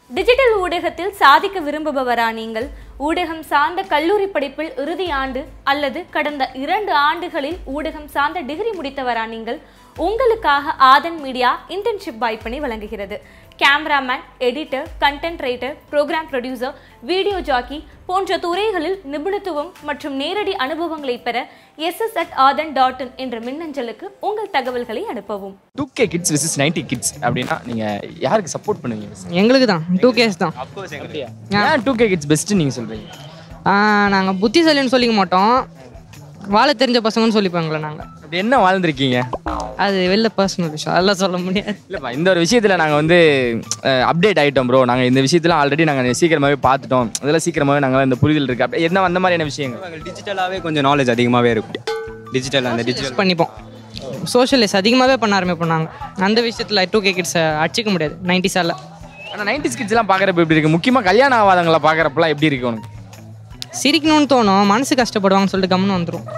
Digital ஊடகத்தில் சாதிக்க விரும்புபவரா நீங்கள் ஊடகம் சார்ந்த கல்லூரி படிப்பில் இறுதி ஆண்டு அல்லது கடந்த இரண்டு ஆண்டுகளில் ஊடகம் சார்ந்த டிகிரி முடித்தவரா நீங்கள் உங்களுக்காக ஆதன் மீடியா இன்டர்ன்ஷிப் வாய்ப்பினை வழங்குகிறது cameraman editor content writer program producer video jockey போன்ற துறைகளில் நிபுணத்துவம் மற்றும் நேரடி அனுபவங்களை பெற SS at Aadhan dot in என்ற மின்னஞ்சலுக்கு உங்கள் தகவல்களை அனுப்பவும் two K kids versus ninety kids அப்படின்னா நீங்க யாருக்கு சப்போர்ட் பண்ணுவீங்க எங்களுக்கு தான் டூ கேஸ் தான் ஏன் டூ கே கிட்ஸ் பெஸ்ட் நீங்க சொல்றீங்க நாங்கள் புத்திசாலின்னு சொல்லிக்க மாட்டோம் வாழ தெரிஞ்ச பசங்கன்னு சொல்லிப்பாங்களே நாங்கள் அப்படி என்ன வாழ்ந்திருக்கீங்க அது வெளில பர்சனல் விஷயம் அதெல்லாம் சொல்ல முடியாது இல்லைப்பா இந்த ஒரு விஷயத்தில் நாங்கள் வந்து அப்டேட் ஆகிட்டோம் ப்ரோ நாங்கள் இந்த விஷயத்தில் ஆல்ரெடி நாங்கள் சீக்கிரமாகவே பார்த்துட்டோம் இதெல்லாம் சீக்கிரமாகவே நாங்கள் இந்த புரிதல் இருக்குது அப்படி என்ன அந்த மாதிரியான விஷயங்கள் டிஜிட்டலாகவே கொஞ்சம் நாலேஜ் அதிகமாகவே இருக்கும் டிஜிட்டல் அந்த டிஜிட்டல் யூஸ் பண்ணிப்போம் சோஷியலைஸ் அதிகமாகவே பண்ண ஆரம்பிப்போம் நாங்கள் அந்த விஷயத்தில் டூ கே கிட்ஸை அடிச்சிக்க முடியாது நைன்டி சாரில் ஆனால் நைன்டி கிட்ஸ்லாம் பார்க்குறப்ப எப்படி இருக்குது முக்கியமாக கல்யாண ஆவாதங்களை பார்க்குறப்பலாம் எப்படி இருக்கு உனக்கு சிரிக்கணும்னு தோணும் மனசு கஷ்டப்படுவாங்கன்னு சொல்லிட்டு கம்முன்னு வந்துடும்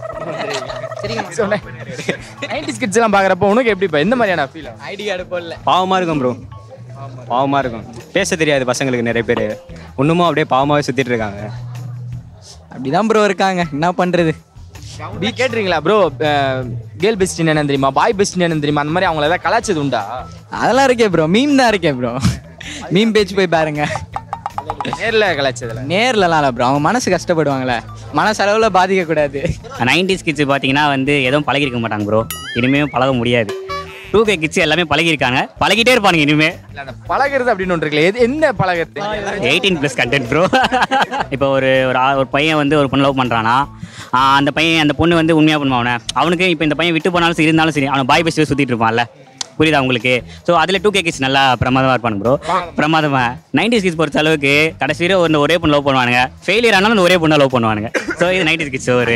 சொன்னேன் நைன்டி கிட்ஸ்லாம் பார்க்குறப்ப உனக்கு எப்படிப்பா எந்த மாதிரியான ஃபீல் ஐடி கார்டு போடல பாவமாக இருக்கும் ப்ரோ பாவமாக இருக்கும் பேச தெரியாது பசங்களுக்கு நிறைய பேர் இன்னமும் அப்படியே பாவமாகவே சுற்றிட்டு இருக்காங்க அப்படிதான் ப்ரோ இருக்காங்க என்ன பண்றது நீ கேட்டுறீங்களா ப்ரோ கேர்ள் பெஸ்ட் என்ன தெரியுமா பாய் பெஸ்ட் என்ன தெரியுமா அந்த மாதிரி அவங்கள ஏதாவது கலாச்சது உண்டா அதெல்லாம் இருக்கே ப்ரோ மீம் தான் இருக்கேன் ப்ரோ மீம் பேஜ் போய் பாருங்க நேரில் கலாச்சதுல நேர்லலாம் இல்லை ப்ரோ அவங்க மனசு கஷ்டப்படுவாங்களே மனசளவில் பாதிக்கக்கூடாது நைன்டிஸ் கிட்ஸ் பார்த்தீங்கன்னா வந்து எதுவும் பழகிருக்க மாட்டாங்க ப்ரோ இனிமேல் பழக முடியாது டூ கே கிட்ஸ் எல்லாமே பழகிருக்காங்க பழகிட்டே இருப்பானுங்க இனிமே இல்ல, அந்த பழகிறது அப்படின்னு ஒன்று இருக்குல்ல எது என்ன பழகிறது எயிட்டீன் ப்ளஸ் கண்டென்ட் ப்ரோ இப்போ ஒரு ஒரு ஆ- ஒரு பையன் வந்து ஒரு பொண்ணு லவ் பண்ணுறானா அந்த பையன் அந்த பொண்ணு வந்து உண்மையாக பண்ணுவானே அவனுக்கு இப்போ இந்த பையன் விட்டு போனாலும் சரி இருந்தாலும் சரி அவன் பாய் பெஸ்ட்டு சுற்றிட்டு இருப்பான்ல புரியுதா உங்களுக்கு ஸோ அதில் டூ கே கிட்ஸ் நல்லா பிரமாதமாக இருப்பானுங்க ப்ரோ பிரமாதமாக நைன்டிஸ் கிட்ஸ் பொறுத்த அளவுக்கு கடைசியில் ஒரு ஒரே பொண்ணு லவ் பண்ணுவானுங்க ஃபெயிலியர் ஆனாலும் அந்த ஒரே பொண்ணை லவ் பண்ணுவானுங்க ஸோ இது நைன்டிஸ் கிட்ஸ் ஒரு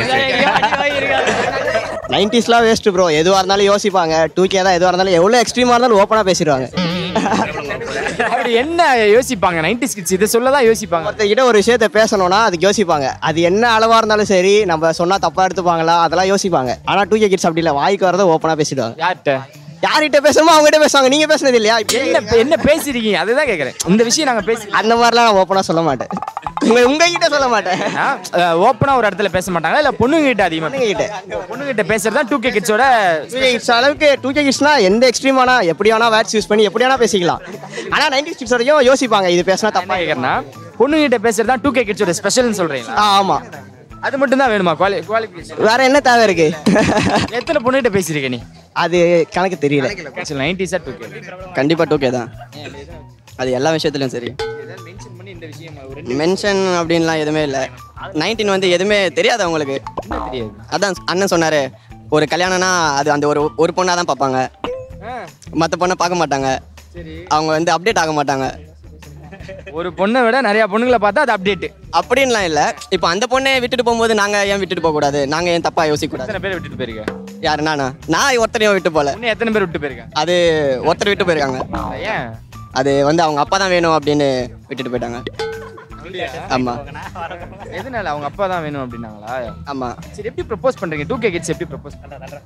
நைன்டிஸ்லாம் வேஸ்ட் ப்ரோ எதுவாக இருந்தாலும் யோசிப்பாங்க டூ கே தான் எதுவாக இருந்தாலும் எவ்வளோ எக்ஸ்ட்ரீமாக இருந்தாலும் ஓப்பனாக பேசிடுவாங்க அப்படி என்ன யோசிப்பாங்க நைன்டிஸ் கிட்ஸ் இதை சொல்ல தான் யோசிப்பாங்க ஒருத்தர்கிட்ட ஒரு விஷயத்த பேசணும்னா அதுக்கு யோசிப்பாங்க அது என்ன அளவாக இருந்தாலும் சரி நம்ம சொன்னால் தப்பாக எடுத்துப்பாங்களா அதெல்லாம் யோசிப்பாங்க ஆனால் டூ கே கிட்ஸ் அப்படி இல்லை வாய்க்கு வரதை ஓப்பனாக பேசிடுவாங்க யார்கிட்ட யார்கிட்ட பேசணுமோ அவங்ககிட்ட பேசுவாங்க நீங்கள் பேசுனது இல்லையா இப்ப என்ன என்ன பேசிருக்கீங்க அதுதான் கேட்குறேன் இந்த விஷயம் நாங்கள் பேசி அந்த மாதிரிலாம் நான் ஓப்பனாக சொல்ல மாட்டேன் உங்க உங்ககிட்ட சொல்ல மாட்டேன் ஓப்பனாக ஒரு இடத்துல பேச மாட்டாங்களா இல்லை பொண்ணுங்கிட்ட அதிகமாக பொண்ணுங்கிட்ட. பொண்ணுங்கிட்ட பேசுறது தான் டூ கே கிட்ஸோட டூ கே கிட்ஸ் அளவுக்கு டூ கே கிட்ஸ்னா எந்த எக்ஸ்ட்ரீமானா எப்படி வேணா வேர்ட்ஸ் யூஸ் பண்ணி எப்படி வேணா பேசிக்கலாம் ஆனால் நைன்டி கிட்ஸ் வரைக்கும் யோசிப்பாங்க இது பேசினா என்ன தப்பா கேட்குறேன்னா பொண்ணுங்கிட்ட பேசுறது தான் டூ கே கிட்ஸோட ஸ்பெஷல்னு சொல்கிறீங்களா ஆ ஆமாம் அது மட்டும் தான் வேணுமா குவாலி குவாலிஃபிகேஷன் வேற என்ன தேவை இருக்கு எத்தனை பொண்ணுகிட்ட பேசியிருக்க நீ அது கணக்கு தெரியல நைன்டிஸா டூ கே கண்டிப்பா டூ கே தான் அது எல்லா விஷயத்துலயும் சரி மென்ஷன் அப்படின்லாம் எதுவுமே இல்லை நைன்டீன் வந்து எதுவுமே தெரியாது அவங்களுக்கு தெரியாது அதான் அண்ணன் சொன்னாரு ஒரு கல்யாணம்னா அது அந்த ஒரு ஒரு பொண்ணாக தான் பார்ப்பாங்க மற்ற பொண்ணை பார்க்க மாட்டாங்க அவங்க வந்து அப்டேட் ஆக மாட்டாங்க ஒரு பொண்ணை விட நிறைய பொண்ணுங்களை பார்த்தா அது அப்டேட் அப்படின்லாம் இல்லை இப்போ அந்த பொண்ணை விட்டுட்டு போகும்போது நாங்கள் ஏன் விட்டுட்டு போகக்கூடாது நாங்கள் ஏன் தப்பாக யோசிக்கக்கூடாது எத்தனை பேர் விட்டுட்டு போயிருக்க யாரு நானா நான் ஒருத்தரையும் விட்டு போகல இன்னும் எத்தனை பேர் விட்டு போயிருக்க அது ஒருத்தர் விட்டு போயிருக்காங்க ஏன் அது வந்து அவங்க அப்பா தான் வேணும் அப்படின்னு விட்டுட்டு போயிட்டாங்க ஆமா எதனால அவங்க அப்பா தான் வேணும் அப்படின்னாங்களா ஆமா சரி எப்படி ப்ரப்போஸ் பண்றீங்க டூ கே கிட்ஸ் எப்படி ப்ரப்போஸ் பண்றாங்க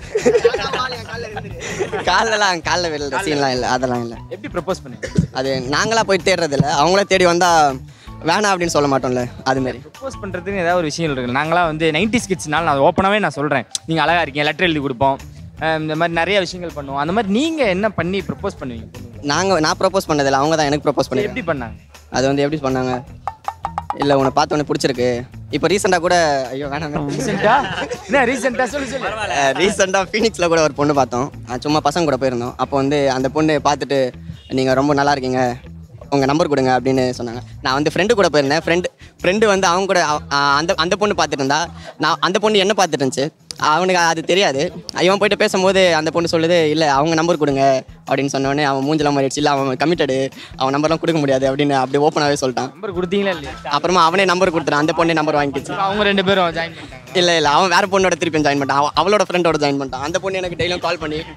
காலெல்லாம் காலில் விழுற சீன்லாம் இல்லை அதெல்லாம் இல்லை எப்படி ப்ரப்போஸ் பண்ணீங்க அது நாங்களா போய் தேடுறது இல்லை அவங்களே தேடி வந்தா வேணாம் அப்படின்னு சொல்ல மாட்டோம்ல அது மாதிரி ப்ரப்போஸ் பண்றதுக்கு ஏதாவது ஒரு விஷயம் இருக்கு நாங்களாம் வந்து நைன்டிஸ் கிட்ஸ்னால நான் ஓப்பனாகவே நான் சொல்றேன் நீங்க அழகா இருக்கீங்க லெட்டர் எழுதி கொடுப்போம் அஹ் இந்த மாதிரி நிறைய விஷயங்கள் பண்ணுவோம் அந்த மாதிரி நீங்க என்ன பண்ணி ப்ரப்போஸ் பண்ணுவீங்க பொண்ணுங்களுக்கு? நாங்கள் நான் ப்ரப்போஸ் பண்ணதில்லை அவங்க தான் எனக்கு ப்ரப்போஸ் சரி, பண்ணி எப்படி பண்ணாங்க அது வந்து எப்படி பண்ணாங்க இல்லை உன்னை பார்த்து உனக்கு பிடிச்சிருக்கு இப்போ ரீசெண்டாக கூட ஐயோ வேணாம் ரீசெண்டா என்ன ரீசெண்டா சொல்லு சொல்லு ரீசெண்டாக ஃபீனிக்ஸில் கூட ஒரு பொண்ணு பார்த்தோம் அஹ் சும்மா பசங்க கூட போயிருந்தோம் அப்போ வந்து அந்த பொண்ணு பார்த்துட்டு நீங்கள் ரொம்ப நல்லா இருக்கீங்க உங்கள் நம்பர் கொடுங்க அப்படின்னு சொன்னாங்க நான் வந்து ஃப்ரெண்டு கூட போயிருந்தேன் ஃப்ரெண்டு ஃப்ரெண்டு வந்து அவங்க கூட அவ- அஹ் அந்த அந்த பொண்ணு பார்த்துட்டு இருந்தா நான் அந்த பொண்ணு என்ன பார்த்துட்டு இருந்துச்சு அவனுக்கு அது தெரியாது இவன் போயிட்டு பேசும்போது அந்த பொண்ணு சொல்லுது இல்லை அவங்க நம்பர் கொடுங்க அப்படின்னு சொன்னோடனே அவன் மூஞ்சலாம் மாறிடுச்சு இல்லை அவன் கமிட்டடு அவன் நம்பர்லாம் கொடுக்க முடியாது அப்படின்னு அப்படி ஓப்பனாகவே சொல்லிட்டான் நம்பர் கொடுத்தீங்களா இல்லையா அப்புறமா அவனே நம்பர் கொடுத்துட்டான் அந்த பொண்ணே நம்பர் வாங்கிக்கிச்சு அவங்க ரெண்டு பேரும் ஜாயின் பண்ணிட்டாங்க இல்ல இல்ல அவன் வேற பொண்ணோட திருப்பி ஜாயின் பண்ணிட்டான் அவ- அவளோட ஃப்ரெண்டோட ஜாயின் பண்ணிட்டான் அந்த பொண்ணு எனக்கு டெய்லியும் கால் பண்ணி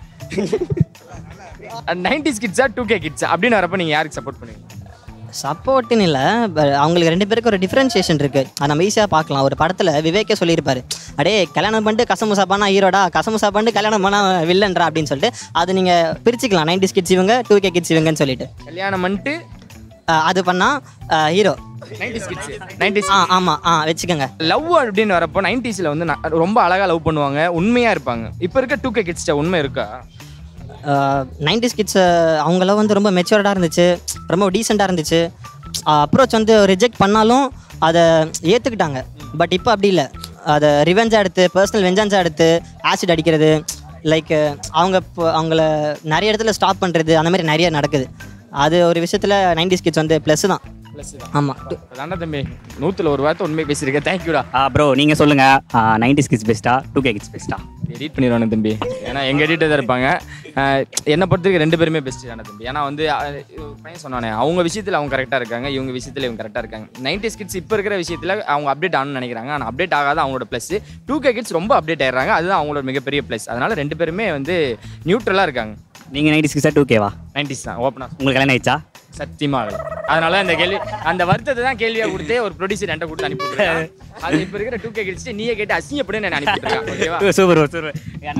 நைன்டிஸ் கிட்ஸா டூ கே கிட்ஸா அப்படின்னு வரப்ப நீங்க யாருக்கு சப்போர்ட் பண்ணுவீங்க சப்போர்ட்டுன்னு இல்லை அவங்களுக்கு ரெண்டு பேருக்கு ஒரு டிஃப்ரென்ஷியேஷன் இருக்குது அது நம்ம ஈஸியாக பார்க்கலாம் ஒரு படத்தில் விவேக்கே சொல்லியிருப்பாரு அடே கல்யாணம் பண்ணிட்டு கசமுசா பண்ணா ஹீரோடா கசமுசா பண்ணிட்டு கல்யாணம் பண்ணா வில்லன்றா அப்படின்னு சொல்லிட்டு அது நீங்கள் பிரிச்சுக்கலாம் நைன்டி கிட்ஸ் இவங்க டூ கே கிட்ஸ் இவங்கன்னு சொல்லிட்டு கல்யாணம் பண்ணிட்டு அது பண்ணால் ஹீரோ நைன்டிஸ் கிட்ஸ் நைன்டிஸ் ஆ ஆமாம் ஆ வச்சுக்கோங்க லவ் அப்படின்னு வரப்போ நைன்டிஸில் வந்து ந- ரொம்ப அழகாக லவ் பண்ணுவாங்க உண்மையாக இருப்பாங்க இப்போ இருக்க டூ கே கிட்ஸ்ட உண்மை இருக்கா நைன்டிஸ் கிட்ஸ் அவங்களாம் வந்து ரொம்ப மெச்சூர்டாக இருந்துச்சு ரொம்ப டீசெண்டாக இருந்துச்சு அப்ரோச் வந்து ரிஜெக்ட் பண்ணாலும் அதை ஏற்றுக்கிட்டாங்க பட் இப்போ அப்படி இல்லை அதை ரிவெஞ்சாக எடுத்து பர்சனல் வெஞ்சன்ஸாக எடுத்து ஆசிட் அடிக்கிறது லைக் அவங்க இப்போ அவங்கள நிறைய இடத்துல ஸ்டாப் பண்ணுறது அந்த மாதிரி நிறைய நடக்குது அது ஒரு விஷயத்தில் நைன்டிஸ் கிட்ஸ் வந்து ப்ளஸ் தான் ப்ளஸ் ஆமாம் அதான தம்பி நூற்றுல ஒரு வார்த்தை உண்மை பேசியிருக்கேன் தேங்க்யூடா ப்ரோ நீங்கள் சொல்லுங்கள் நைன்டி கிட்ஸ் பெஸ்ட்டா டூ கே கிட்ஸ் பெஸ்ட்டா எடிட் பண்ணிடுவானு தம்பி ஏன்னா எங்கள் எடிட்டர் தான் இருப்பாங்க அஹ், என்னை பொறுத்தவரைக்கும் ரெண்டு பேருமே பெஸ்ட் தானே தம்பி ஏன்னா வந்து அஹ், ஒரு பையன் சொன்னானே அவங்க விஷயத்தில் அவங்க கரெக்டாக இருக்காங்க இவங்க விஷயத்தில் இவங்க கரெக்டாக இருக்காங்க நைன்டி கிட்ஸ் இப்போ இருக்கிற விஷயத்தில் அவங்க அப்டேட் ஆகணும்னு நினைக்கிறாங்க ஆனால் அப்டேட் ஆகாத அவங்களோட ப்ளஸ் டூ கே கிட்ஸ் ரொம்ப அப்டேட் ஆயிடுறாங்க அதுதான் அவங்களோட மிகப்பெரிய ப்ளஸ் அதனால ரெண்டு பேருமே வந்து நியூட்ரலாக இருக்காங்க நீங்கள் நைன்டி கிட்ஸா டூ கேவா நைன்டிஸ் தான் ஓப்பனாக உங்களுக்கு கல்யாணம் ஆயிடுச்சா சத்தியமாக ஆகல அதனால அந்த கேள்வி அந்த வருத்தத்தை தான் கேள்வியாக கொடுத்து ஒரு ப்ரொடியூசர் என்கிட்ட கொடுத்து அனுப்பிவிட்ருக்கேன் அது இப்போ இருக்கிற டூ கே கிட்ஸ் நீயே கேட்டு அசிங்கப்படி நான் அனுப்பிவிட்ருக்கேன் ஓகேவா சூப்பர் சூப்பர்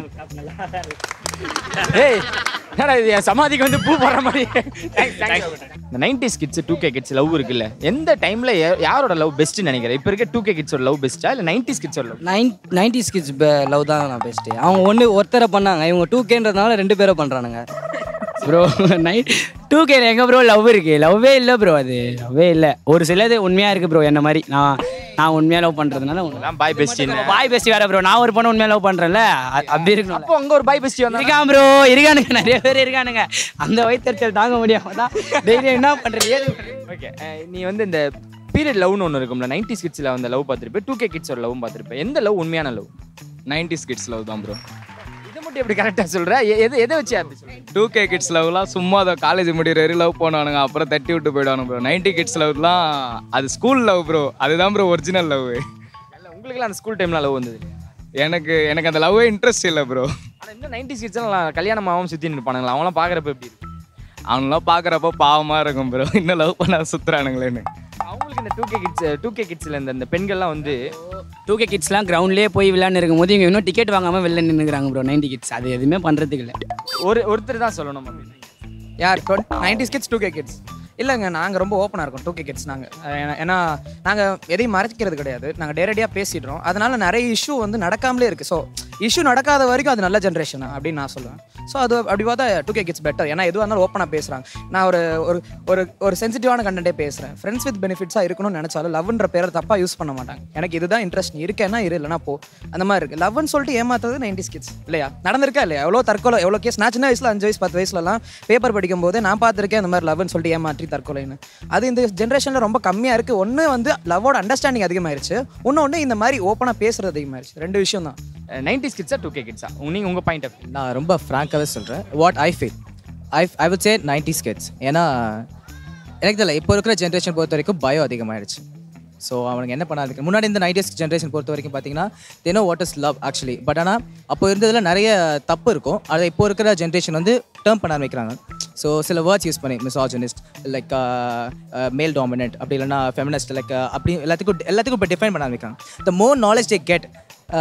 ஏய் என்னடா இது என் சமாதிக்கு வந்து பூ போடுற மாதிரி இந்த nineties kids two K kids love இருக்குல்ல எந்த டைம்ல யாரோட லவ் பெஸ்ட் நினைக்கிறேன் இப்போ இருக்க டூ கே கிட்ஸோட லவ் பெஸ்ட்டா இல்லை நைன்டிஸ் கிட்ஸோட love nine ninety kids love தான் நான் பெஸ்ட்டு அவங்க ஒன்று ஒருத்தரை பண்ணாங்க இவங்க டூ கேன்றதுனால ரெண்டு பேரும் பண்ணுறானுங்க ப்ரோ நைட் டூ கே எங்கே ப்ரோ லவ் இருக்கு லவ்வே இல்லை ப்ரோ அது லவ்வே இல்லை ஒரு சிலது உண்மையாக இருக்குது ப்ரோ என்ன மாதிரி நான் நான் உண்மையாக லவ் பண்ணுறதுனால எல்லாம் பாய் பெஸ்டின்னு பாய் பெஸ்ட் வேற ப்ரோ நான் ஒரு பொண்ணு உண்மையாக லவ் பண்ணுறேன்ல அப்படி இருக்கணும் அப்போ அங்க ஒரு பாய் பெஸ்டி வந்தா இருக்கான் ப்ரோ இருக்கானுங்க நிறைய பேர் இருக்கானுங்க அந்த வயிற்றுச்சல் தாங்க முடியாம தான் டெய்லி என்ன பண்ணுறது ஏது ஓகே நீ வந்து இந்த பீரியட் லவ்னு ஒன்று இருக்கும்ல நைன்டிஸ் கிட்ஸில் வந்து லவ் பார்த்துருப்பேன் டூ கே கிட்ஸோட லவ் பார்த்துருப்பேன் எந்த லவ் உண்மையான லவ் நைன்டிஸ் கிட்ஸ் லவ் தான் ப்ரோ இதை மட்டும் எப்படி கரெக்டாக சொல்ற எ- எது எதை வச்சு அப்படி சொல்ற டூ கே கிட்ஸ் லவ்லாம் சும்மா அதை காலேஜ் முடிகிற வரையும் லவ் பண்ணுவானுங்க அப்புறம் தட்டி விட்டு போயிடுவானுங்க ப்ரோ நைன்டி கிட்ஸ் லவ்லாம் அது ஸ்கூல் லவ் ப்ரோ அதுதான் ப்ரோ ஒரிஜினல் லவ் இல்லை உங்களுக்குலாம் அந்த ஸ்கூல் டைமில் லவ் வந்தது எனக்கு எனக்கு அந்த லவ்வே இன்ட்ரெஸ்ட் இல்லை ப்ரோ ஆனால் இன்னும் நைன்டிஸ் கிட்ஸ்லாம் கல்யாணம் ஆகாம சுற்றி நிற்பானுங்களா அவங்களாம் பார்க்குறப்ப எப்படி இருக்கு அவங்களாம் பார்க்குறப்ப பாவமாக இருக்கும் ப்ரோ இன்னும் லவ் பண்ண சுற்றுறானுங்களேன்னு அவங்களுக்கு இந்த two K kids two K கிட்ஸில் இந்த இந்த பெண்கள்லாம் வந்து டூ கே கிட்ஸ்லாம் கிரவுண்ட்லேயே போய் விளையாண்டு இருக்கும்போது இவங்க இன்னும் டிக்கெட் வாங்காமல் வெளில நின்றுக்கிறாங்க ப்ரோ நைன்டி கிட்ஸ் அது எதுவுமே பண்ணுறதுக்கு இல்லை ஒரு ஒருத்தர் தான் சொல்லணும் அப்படின்னு யார் nineties kids two K kids இல்லைங்க நாங்கள் ரொம்ப ஓப்பனாக இருக்கோம் டூ கே கிட்ஸ் நாங்கள் ஏன்னா நாங்கள் எதையும் மறைக்கிறது கிடையாது நாங்கள் டேரக்டியாக பேசிடுறோம் அதனால நிறைய இஷ்யூ வந்து நடக்காமலே இருக்குது ஸோ இஷ்யூ நடக்காத வரைக்கும் அது நல்ல ஜென்ரேஷன் அப்படின்னு நான் சொல்லுவேன் ஸோ அது அப்படி பார்த்தா டூ கே கிட்ஸ் பெட்டர் ஏன்னா எதுவாக இருந்தாலும் ஓப்பனாக பேசுகிறாங்க நான் ஒரு ஒரு ஒரு ஒரு சென்சிட்டிவான கண்டென்ட்டே பேசுகிறேன் ஃப்ரெண்ட்ஸ் வித் பெனிஃபிட்ஸாக இருக்கணும்னு நினச்சாலும் லவ்ன்ற பேரை தப்பாக யூஸ் பண்ண மாட்டாங்க எனக்கு இதுதான் இன்ட்ரெஸ்ட் நீ இருக்கேன்னா இரு இல்லைனா போ அந்த மாதிரி இருக்குது லவ்னு சொல்லிட்டு ஏமாத்துறது நைன்டிஸ் கிட்ஸ் இல்லையா நடந்திருக்கா இல்லையா எவ்வளோ தற்கொலை எவ்வளோ கேஸ் நான் சின்ன வயசில் அஞ்சு வயசு பத்து வயசுலலாம் பேப்பர் படிக்கும் போது நான் பார்த்துருக்கேன் இந்த மாதிரி லவ்னு சொல்லிட்டு ஏமாற்றி தற்கொலைன்னு அது இந்த ஜென்ரேஷனில் ரொம்ப கம்மியாக இருக்குது ஒன்று வந்து லவ்வோட அண்டர்ஸ்டாண்டிங் அதிகமாயிருச்சு இன்னொன்று இந்த மாதிரி ஓப்பனாக பேசுறது அதிகமாயிருச்சு ரெண்டு விஷயம் தான் நைன்டிஸ் கிட்ஸா டூ கே கிட்ஸா நீங்கள் உங்கள் பாயிண்ட் ஆஃப் நான் ரொம்ப ஃப்ராங்காகவே சொல்கிறேன் what I feel I I would say 90s kids ஏன்னா எனக்கு தெரியல இப்போ இருக்கிற ஜென்ரேஷன் பொறுத்த வரைக்கும் பயம் அதிகமாகிடுச்சு ஸோ அவனுக்கு என்ன பண்ணாது முன்னாடி இந்த நைன்டிஸ் ஜென்ரேஷன் பொறுத்த வரைக்கும் பார்த்தீங்கன்னா they know what is love actually but ஆனால் அப்போ இருந்ததில் நிறைய தப்பு இருக்கும் அதை இப்போ இருக்கிற ஜென்ரேஷன் வந்து டேர்ம் பண்ண ஆரம்பிக்கிறாங்க ஸோ சில வேர்ட்ஸ் யூஸ் பண்ணி மிசாஜனிஸ்ட் லைக் மேல் டாமினன்ட் அப்படி இல்லைன்னா ஃபெமினிஸ்ட் லைக் அப்படி எல்லாத்துக்கும் எல்லாத்துக்கும் இப்போ டிஃபைன் பண்ண ஆரம்பிக்கிறாங்க த மோர் நாலேஜ் டே கெட்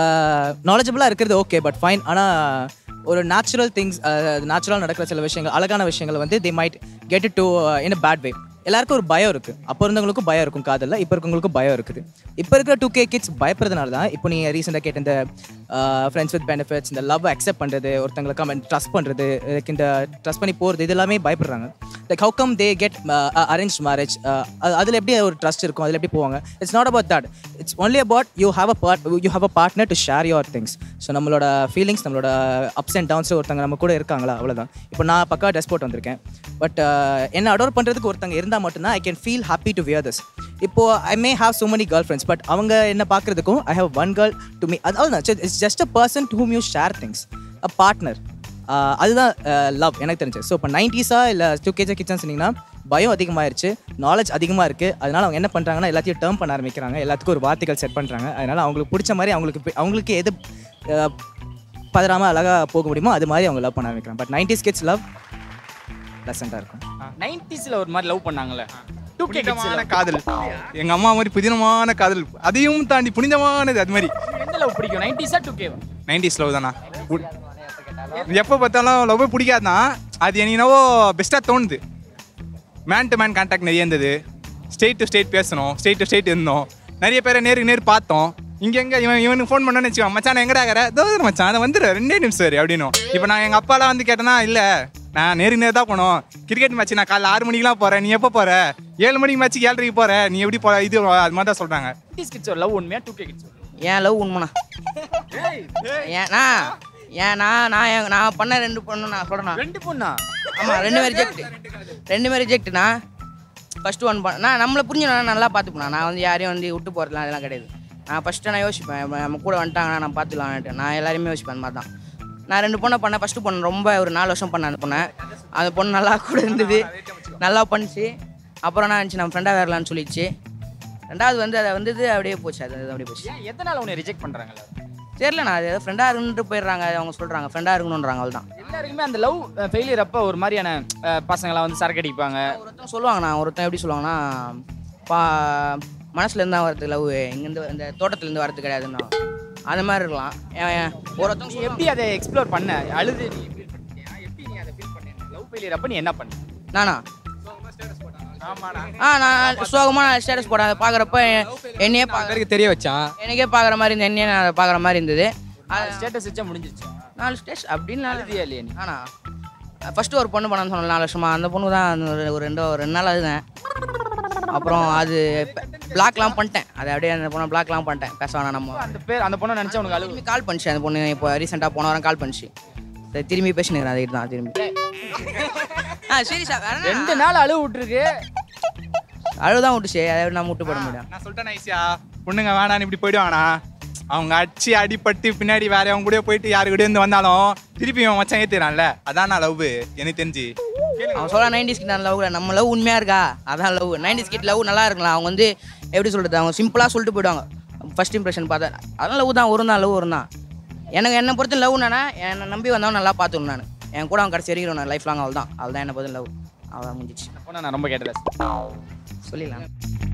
நாலேஜபிளாக இருக்கிறது ஓகே பட் ஃபைன் ஆனால் ஒரு நேச்சுரல் திங்ஸ் நேச்சுரலாக நடக்கிற சில விஷயங்கள் அழகான விஷயங்கள் வந்து they might get it to in a bad way எல்லாருக்கும் ஒரு பயம் இருக்குது அப்போ இருந்தவங்களுக்கும் பயம் இருக்கும் காதலில் இப்போ இருக்கவங்களுக்கும் பயம் இருக்குது இப்போ இருக்கிற டூ கே கிட்ஸ் பயப்படுறதுனால தான் இப்போ நீங்கள் ரீசெண்டாக கேட்ட இந்த ஃப்ரெண்ட்ஸ் வித் பெனிஃபிட்ஸ் இந்த லவ் அக்செப்ட் பண்ணுறது ஒருத்தங்களை கமெண்ட் ட்ரஸ்ட் பண்ணுறது லைக் இந்த ட்ரஸ்ட் பண்ணி போகிறது இது எல்லாமே பயப்படுறாங்க like how come they get arrange marriage அதில் எப்படி ஒரு ட்ரஸ்ட் இருக்கும் அதில் எப்படி போவாங்க it's not about that it's only about you have a part you have a partner to share your things so நம்மளோட ஃபீலிங்ஸ் நம்மளோட அப்ஸ் அண்ட் டவுன்ஸ் ஒருத்தங்க நம்ம கூட இருக்காங்களா அவ்வளோதான் இப்போ நான் பக்கா ட்ரெஸ் போட்டு வந்திருக்கேன் பட் என்ன அடோர் பண்ணுறதுக்கு ஒருத்தங்க இருந்தால் மட்டும்தான் I can feel happy to wear this இப்போ I may have so many girl friends but அவங்க என்ன பார்க்குறதுக்கும் I have one girl to me அதாவது it's just a person to whom you share things a partner அதுதான் love எனக்கு தெரிஞ்சு so இப்போ நைன்டிஸா இல்லை டூ கேஜா கிச்சன் சொன்னீங்கன்னா பயம் அதிகமாயிருச்சு நாலேஜ் அதிகமாக இருக்குது அதனால அவங்க என்ன பண்ணுறாங்கன்னா எல்லாத்தையும் டேர்ம் பண்ண ஆரம்பிக்கிறாங்க எல்லாத்துக்கும் ஒரு வார்த்தைகள் செட் பண்ணுறாங்க அதனால அவங்களுக்கு பிடிச்ச மாதிரி அவங்களுக்கு பி- அவங்களுக்கு எது அஹ், பதறாமல் அழகாக போக முடியுமோ அது மாதிரி அவங்க லவ் பண்ண ஆரம்பிக்கிறாங்க பட் நைன்டிஸ் கிட்ஸ் லவ் ப்ளசண்ட்டாக இருக்கும் நைன்டிஸில் ஒரு மாதிரி லவ் பண்ணாங்கல்ல டூ கே புனிதமான காதல் எங்க அம்மா மாதிரி புதினமான காதல் அதையும் தாண்டி புனிதமானது அது மாதிரி எந்த லவ் பிடிக்கும் நைன்டிஸா டூ கேவா நைன்டிஸ் லவ் தானா எப்போ பார்த்தாலும் லவ் பிடிக்காதான் அது என்னவோ பெஸ்ட்டாக தோணுது மேன் டு மேன் கான்டாக்ட் நிறைய இருந்தது ஸ்டேட் டு ஸ்டேட் பேசணும் ஸ்டேட் டு ஸ்டேட் இருந்தோம் நிறைய பேரை நேருக்கு நேர் பார்த்தோம் இங்க எங்க இவன் இவனுக்கு ஃபோன் பண்ணோன்னு வச்சுக்கோ மச்சான் எங்கடா இருக்கிற தோதர் மச்சான் அதை வந்துடு ரெண்டே நிமிஷம் சரி அப்படின்னும் இப்போ நான் எங்கள் அப்பாலாம் வந்து கேட்டேன்னா இல்லை நான் நேருக்கு நேர் தான் போனோம் கிரிக்கெட் மேட்ச் நான் காலைல ஆறு மணிக்கெலாம் போகிறேன் நீ எப்போ போகிற ஏழு மணிக்கு மேட்ச்சுக்கு ஏழரைக்கு போகிற நீ எப்படி போற இது அது மாதிரி தான் சொல்கிறாங்க கிட்ஸ் லவ் உண்மையா டூ கே கிட்ஸ் ஏன் லவ் உண்மைண்ணா ஏன்னா ஏன்னா நான் என்- நான் பண்ண ரெண்டு பொண்ணு நான் சொல்றேண்ணா ரெண்டு பொண்ணா ஆமாம் ரெண்டுமே ரிஜெக்ட் ரெண்டுமே ரிஜெக்ட்னா ஃபர்ஸ்ட் ஒன் பண்ண நான் நம்மளை புரிஞ்சுனா நல்லா பார்த்துப்பேன் நான் வந்து யாரையும் வந்து விட்டு போகிறதுலாம் அதெல்லாம் கிடையாது நான் ஃபஸ்ட்டு நான் யோசிப்பேன் இப்ப நம்ம கூட வந்துட்டாங்கன்னா நான் பார்த்துக்கலான்ட்டு நான் எல்லாரையுமே யோசிப்பேன் அந்த மாதிரி தான் நான் ரெண்டு பொண்ணை பண்ணேன் ஃபஸ்ட்டு பொண்ணு ரொம்ப ஒரு நாலு வருஷம் பண்ணேன் அந்த பொண்ணை அந்த பொண்ணு நல்லா கூட இருந்தது நல்லா பண்ணிச்சு அப்புறம் நான் இருந்துச்சு நம்ம ஃப்ரெண்டாக வரலான்னு சொல்லிச்சு ரெண்டாவது வந்து அதை வந்தது அப்படியே போச்சு அது அது அப்படியே போச்சு ஏன் எதனால உன்னை ரிஜெக்ட் பண்றாங்கல்ல தெரியல அது ஏதோ ஃப்ரெண்டாக இருக்குன்ட்டு போயிடுறாங்க அவங்க சொல்கிறாங்க ஃப்ரெண்டாக இருக்கணுன்றாங்க அவள் தான் எல்லாருக்குமே அந்த லவ் ஃபெயிலியர் அப்போ ஒரு மாதிரியான அஹ், பசங்களாம் வந்து சரக்கு அடிப்பாங்க ஒருத்தன் சொல்லுவாங்க நான் ஒருத்தன் எப்படி சொல்லுவாங்கன்னா பா மனசுல இருந்தா வரது லவ் இங்கேருந்து இந்த தோட்டத்துலேருந்து வரது கிடையாதுன்னு அந்த மாதிரி இருக்கலாம் ஏன், ஏன், ஒருத்தவங்க நீ எப்படி அதை எக்ஸ்ப்ளோர் பண்ண அழுது நீ ஃபீல் பண்ணியா எப்படி நீ அதை ஃபீல் பண்ண லவ் ஃபெயிலியர் அப்போ நீ என்ன பண்ண நானா ஆ நான் சோகமாக நான் ஸ்டேட்டஸ் போட பார்க்குறப்ப என்னையே பார்க்குறதுக்கு தெரிய வச்சான் எனக்கே பார்க்குற மாதிரி இருந்தது என்னையே நான் பார்க்குற மாதிரி இருந்தது ஸ்டேட்டஸ் வச்சா முடிஞ்சிருச்சு நாலு ஸ்டேஸ் அப்படின்னு அழுதியா இல்லையா நீ ஆனா ஃபர்ஸ்ட் ஒரு பொண்ணு பண்ணான்னு சொன்னேன் நாலு வருஷமா அந்த பொண்ணு தான் அந்த ஒரு ஒரு ரெண்டு ஒரு ரெண்டு நாள் அழுதேன் அப்புறம் அது பிளாக்லாம் பண்ணிட்டேன் அதை அப்படியே அந்த பொண்ணை பிளாக்லாம் பண்ணிட்டேன் பேச வேணாம் நம்ம அந்த பேர் அந்த பொண்ணை நினைச்சா உனக்கு அழுவு கால் பண்ணிச்சு அந்த பொண்ணு இப்போ ரீசெண்டாக போன வாரம் கால் பண்ணிச்சு சரி, திரும்பி பேசினுக்கிறேன் அதுக்கு தான் திரும்பி ஆ சரி சார் ரெண்டு நாள் அழுவு விட்டுருக்கு அழுதான் விட்டுச்சு அதை நான் விட்டு போட முடியும் நான் சொல்லிட்டேன் ஐசியா பொண்ணுங்க வேணான்னு இப்படி போயிடுவானா அவங்க அடிச்சு அடிபட்டு பின்னாடி வேற அவங்க கூட போயிட்டு யாரு கூட இருந்து வந்தாலும் திருப்பி அவன் மச்சான் ஏத்துறான்ல அதான் நான் லவ் எனக்கு தெரிஞ்சு அவன் சொல்ல நைன்டிஸ் கிட்ட லவ் நம்ம லவ் உண்மையாக இருக்கா அதான் லவ் நைன்டிஸ் கிட்ட லவ் நல்லா இருக்கலாம் அவங்க வந்து எப்படி சொல்கிறது அவங்க சிம்பிளாக சொல்லிட்டு போயிடுவாங்க ஃபர்ஸ்ட் இம்ப்ரெஷன் பார்த்தா அதான் லவ் தான் வரும் தான் லவ் வரும் தான் எனக்கு என்னை பொறுத்த லவ் என்னன்னா என்னை நம்பி வந்தவன் நல்லா பார்த்துக்கணும் நான் என் கூட அவன் கடைசி வரைக்கும் நான் லைஃப் லாங் அவள் தான் அவள் தான் என்னை பொறுத்த லவ் அவள் முடிஞ்சிச்சு பொண்ணை நான் ரொம்ப கேட்டல சொல்லிடலாம்